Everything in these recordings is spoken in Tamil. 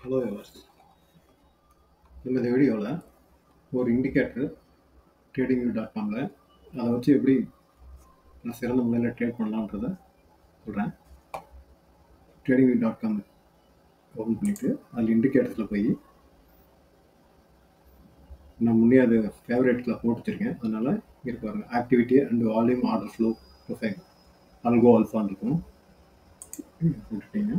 ஹலோ வியூவர்ஸ் நம்ம இந்த வீடியோவில் ஒரு இண்டிகேட்டர் ட்ரேடிங் வியூ டாட் காமில் அதை வச்சு எப்படி நான் சிறந்த முறையில் ட்ரேட் பண்ணலான்றதை சொல்கிறேன் trading view dot com open பண்ணிவிட்டு அதில் இண்டிகேட்டர்ஸில் போய் நான் முன்னே அது ஃபேவரேட்டில் போட்டு வச்சுருக்கேன் அதனால் இங்கே பாருங்கள் activity and volume order flow profile algo அல்ஃபான் இருக்கும் போட்டுட்டீங்க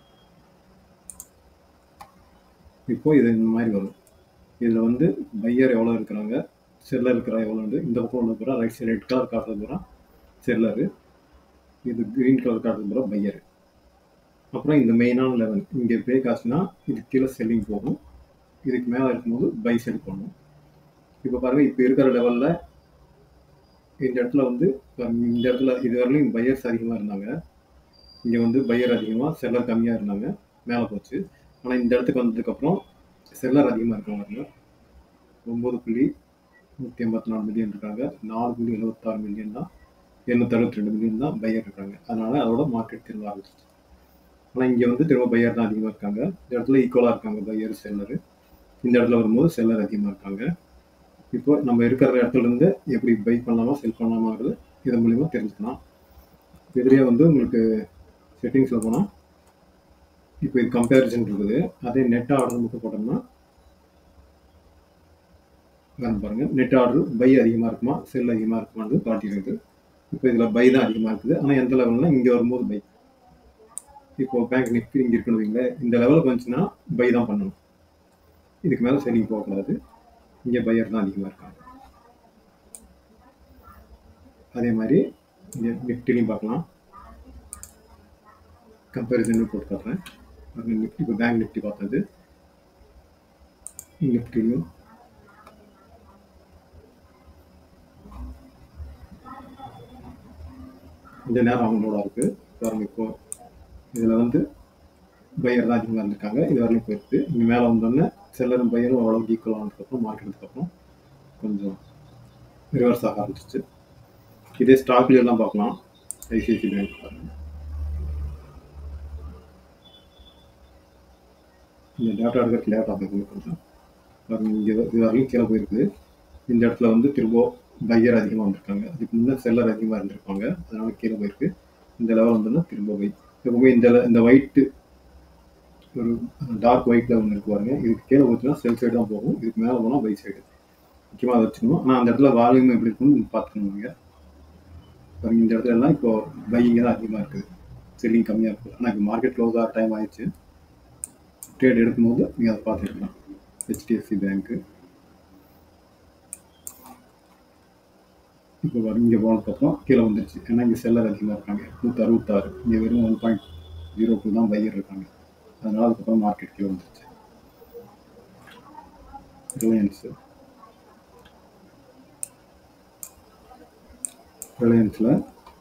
இப்போ இது இந்த மாதிரி வரும் இதில் வந்து பையர் எவ்வளோ இருக்கிறாங்க செல்லர் இருக்கிற எவ்வளோ உண்டு இந்த பக்கம் உள்ள பூரா ரைட் சைடு ரெட் கலர் காட்டுறது பூரா செல்லரு இது க்ரீன் கலர் காட்டுறது பூரா பையர் அப்புறம் இந்த மெயினான லெவல் இங்கே பே காசுனா இது கீழே செல்லிங் போகும் இதுக்கு மேலே இருக்கும்போது பை செல் பண்ணும் இப்போ பாருங்கள் இப்போ இருக்கிற லெவலில் இந்த இடத்துல வந்து இந்த இடத்துல இது வரலையும் பையர்ஸ் அதிகமாக இருந்தாங்க இங்கே வந்து பையர் அதிகமாக செல்லர் கம்மியாக இருந்தாங்க மேலே போச்சு ஆனால் இந்த இடத்துக்கு வந்ததுக்கப்புறம் செல்லர் அதிகமாக இருக்காங்க ஒம்பது புள்ளி நூற்றி எண்பத்தி நாலு மில்லியன் இருக்காங்க நாலு புள்ளி எழுபத்தாறு மில்லியன் தான் எழுநூற்றி அறுபத்தி ரெண்டு மில்லியன் தான் பையர் இருக்காங்க அதனால அதோட மார்க்கெட் திரும்ப ஆரம்பிச்சிச்சு ஆனால் இங்கே வந்து திரும்ப பையர் தான் அதிகமாக இருக்காங்க இந்த இடத்துல ஈக்குவலாக இருக்காங்க பையர் செல்லரு இந்த இடத்துல வரும்போது செல்லர் அதிகமாக இருக்காங்க இப்போ நம்ம இருக்கிற இடத்துல இருந்து எப்படி பை பண்ணலாமா செல் பண்ணலாமாங்கிறது இதன் மூலிமா தெரிஞ்சுக்கலாம் இதுலேயே வந்து உங்களுக்கு செட்டிங்ஸில் போனால் இப்போ இது கம்பேரிசன் இருக்குது அதே நெட் ஆர்டர் மட்டும் போட்டோம்னா வேணும் பாருங்க நெட் ஆர்டர் பை அதிகமாக இருக்குமா செல் அதிகமாக இருக்குமானது காட்டிடுது இப்போ இதில் பை தான் அதிகமாக இருக்குது ஆனால் எந்த லெவல்னா இங்கே வரும்போது பை இப்போ பேங்க் நிஃப்டி இங்கே இருக்குன்னு வைங்களேன் இந்த லெவலுக்கு வந்துச்சுன்னா பை தான் பண்ணணும் இதுக்கு மேலே செல்லிங் போகக்கூடாது இங்கே பையர் தான் அதிகமாக இருக்காங்க அதே மாதிரி இங்கே நிஃப்டிலையும் பார்க்கலாம் கம்பேரிசன் போட்டு காட்டுறேன் நிஃப்டி இப்போ பேங்க் நிஃப்டி பார்த்தது நிஃப்டிலையும் இந்த நேரம் அவங்களோட இருக்கு பாருங்க இப்போ இதில் வந்து பையர் தான் அதிகமாக இருந்திருக்காங்க இது வரலையும் போயிருக்கு இங்கே மேலே வந்தோடனே செல்லரும் பையரும் ஓரளவுக்கு ஈக்குவலானதுக்கப்புறம் மார்க்கெட்டுக்கப்புறம் கொஞ்சம் ரிவர்ஸ் ஆக ஆரம்பிச்சிச்சு இதே ஸ்டாக்லாம் பார்க்கலாம் ஐசிஐசி பேங்க் பாருங்க இந்த டேட்டா எடுக்கிறதுக்கு லேட் ஆகுது கொஞ்சம் பாருங்க இங்கே இது வரையும் கீழே போயிருக்குது இந்த இடத்துல வந்து திரும்ப பையர் அதிகமாக வந்திருக்காங்க அதுக்கு முன்னே செல்லர் அதிகமாக இருந்திருப்பாங்க அதனால கீழே போயிருக்கு இந்த லெவல் வந்தோன்னா திரும்ப பை எப்பவுமே இந்த இந்த ஒயிட்டு ஒரு டார்க் ஒயிட்டில் ஒன்று இருக்கு பாருங்க இதுக்கு கீழே போச்சுன்னா செல் சைடு தான் போகும் இதுக்கு மேலே போனால் பை சைடு முக்கியமாக அதை வச்சுக்கணும் ஆனால் அந்த இடத்துல வால்யூம் எப்படி இருக்குன்னு பார்த்துக்கணும் நீங்கள் பாருங்க இந்த இடத்துல எல்லாம் இப்போ பையிங்க தான் அதிகமாக இருக்குது செல்லிங் கம்மியாக இருக்குது ஆனால் இப்போ மார்க்கெட் க்ளோஸ் ஆகிற டைம் ஆயிடுச்சு ட்ரேட் எடுக்கும்போது நீங்கள் அதை பார்த்துக்கலாம் ஹெச்டிஎஃப்சி பேங்க்கு இப்போ வரும் இங்கே போனதுக்கப்புறம் கீழே வந்துருச்சு ஏன்னா இங்கே செல்லர் அதிகமாக இருக்காங்க நூற்றி அறுபத்தாறு இங்கே வெறும் ஒன் பாயிண்ட் ஜீரோ டூ தான் பையர் இருக்காங்க அதனால் அதுக்கப்புறம் மார்க்கெட் கீழே வந்துருச்சு ரிலையன்ஸு ரிலையன்ஸில்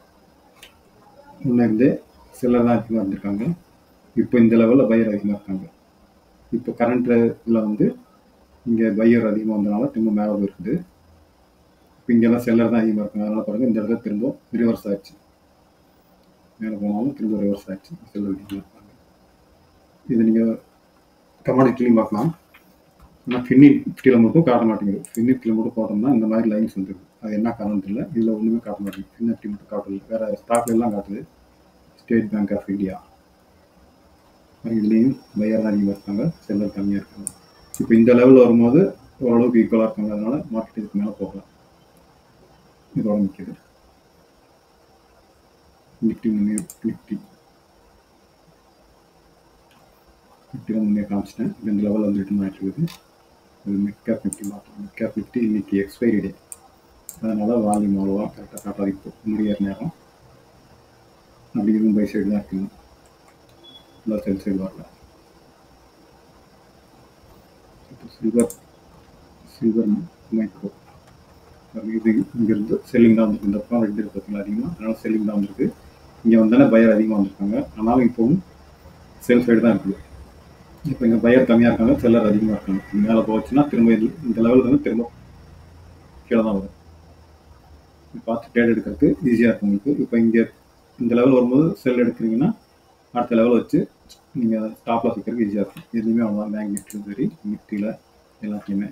முன்னே செல்லர் தான் அதிகமாக இருந்திருக்காங்க இப்போ இந்த லெவலில் பையர் அதிகமாக இருக்காங்க இப்போ கரண்ட்டில் வந்து இங்கே பையர் அதிகமாக வந்தனால திரும்ப மேலே இருக்குது இப்போ இங்கெல்லாம் செல்லர் தான் அதிகமாக இருக்காங்க அதனால் பாருங்கள் இந்த இடத்துல திரும்ப ரிவர்ஸ் ஆயிடுச்சு மேலே போனாலும் திரும்ப ரிவர்ஸ் ஆயிடுச்சு செல்லர் அதிகமாக இருக்காங்க இது நீங்கள் கமாடிட்டிலையும் பார்க்கலாம் ஆனால் ஃபின்னி நிஃப்டியில் மட்டும் காட்ட மாட்டேங்குது ஃபின் நிஃப்டியில் மட்டும் போட்டோம்னா இந்த மாதிரி லைன்ஸ் வந்துருக்கு அது என்ன காரணம் இல்லை இதில் ஒன்றுமே காட்ட மாட்டேங்குது ஃபின் நிஃப்டி மட்டும் காட்டல வேறு ஸ்டாக்ல எல்லாம் காட்டுது ஸ்டேட் பேங்க் ஆஃப் இந்தியா இதுலேயும் பையர் தான் அதிகமாக இருக்காங்க செல்லர் கம்மியாக இருக்காங்க இப்போ இந்த லெவலில் வரும்போது ஓரளவுக்கு ஈக்குவலாக இருக்காங்க அதனால மார்க்கெட் இதுக்கு மேலே போகலாம் இதோட நிற்கிது நிஃப்டி முன்னே நிஃப்டி நிஃப்டியில் முன்னே காமிச்சிட்டேன் இப்போ இந்த லெவலில் வந்து ரிட்டர்ன் ஆகிட்டு இருக்குது இது மிட் கேப் நிஃப்டி மாற்றோம் மிட் கேப் நிஃப்டி இன்னைக்கு எக்ஸ்பைரி டே அதனால் வால்யூம் அவ்வளோவா கரெக்டாக காட்டாது இப்போ முடிகிற நேரம் அப்படி இதுவும் பை சைடு தான் இருக்குங்க ஃபுல்லாக செல் சைடு வரல இப்போ சில்வர் சில்வர் மைக்ரோ இது இங்கேருந்து செல்லிங் தான் வந்துருக்கு இந்த பக்கம் ரெண்டு பார்த்தீங்களா அதிகமாக அதனால செல்லிங் தான் வந்திருக்கு இங்கே வந்தானே பயர் அதிகமாக வந்திருக்காங்க ஆனாலும் இப்போவும் செல் சைடு தான் இருக்குது இப்போ இங்கே பையர் கம்மியாக இருக்காங்க செல்லர் அதிகமாக இருக்காங்க மேலே போச்சுன்னா திரும்ப இந்த லெவலில் வந்து திரும்ப கீழே தான் வரும் பார்த்து ட்ரேட் எடுக்கிறதுக்கு ஈஸியாக இருக்கும் உங்களுக்கு இப்போ இங்கே இந்த லெவல் வரும்போது செல் எடுக்கிறீங்கன்னா அடுத்த லெவல் வச்சு நீங்கள் ஸ்டாப் லாஸ் வைக்கிறதுக்கு ஈஸியாக இருக்கும் எதுவுமே அவ்வளோதான் பேங்க் நிஃப்டியும் சரி நிஃப்டியில் எல்லாத்தையுமே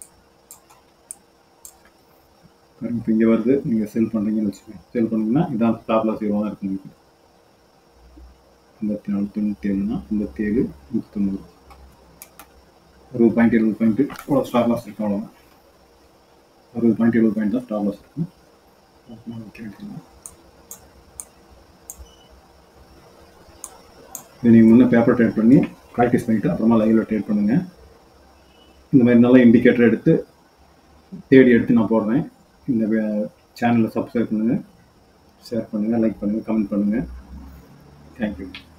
இப்போ இங்கே வருது நீங்கள் செல் பண்ணுறீங்கன்னு வச்சுக்கோங்க செல் பண்ணீங்கன்னா இதான் ஸ்டாப் லாஸ் இவ்வளோ தான் இருக்கும் உங்களுக்கு ஐம்பத்தி நாலு தொண்ணூற்றி ஏழுனா ஐம்பத்தி ஏழு நூற்றி தொண்ணூறு அறுபது பாயிண்ட் எழுபது பாயிண்ட் இவ்வளோ ஸ்டாப் லாஸ் இருக்கும் அவ்வளோதான் அறுபது பாயிண்ட் எழுபது பாயிண்ட் தான் ஸ்டாப் லாஸ் இருக்கும் ஓகே இதை நீங்கள் முன்னே பேப்பர் ட்ரேட் பண்ணி ப்ராக்டிஸ் பண்ணிவிட்டு அப்புறமா லைவில் ட்ரேட் பண்ணுங்கள் இந்த மாதிரி நல்ல இண்டிகேட்டர் எடுத்து தேடி எடுத்து நான் போடுறேன் இந்த சேனலை சப்ஸ்கிரைப் பண்ணுங்கள் ஷேர் பண்ணுங்கள் லைக் பண்ணுங்கள் கமெண்ட் பண்ணுங்கள் தேங்க்யூ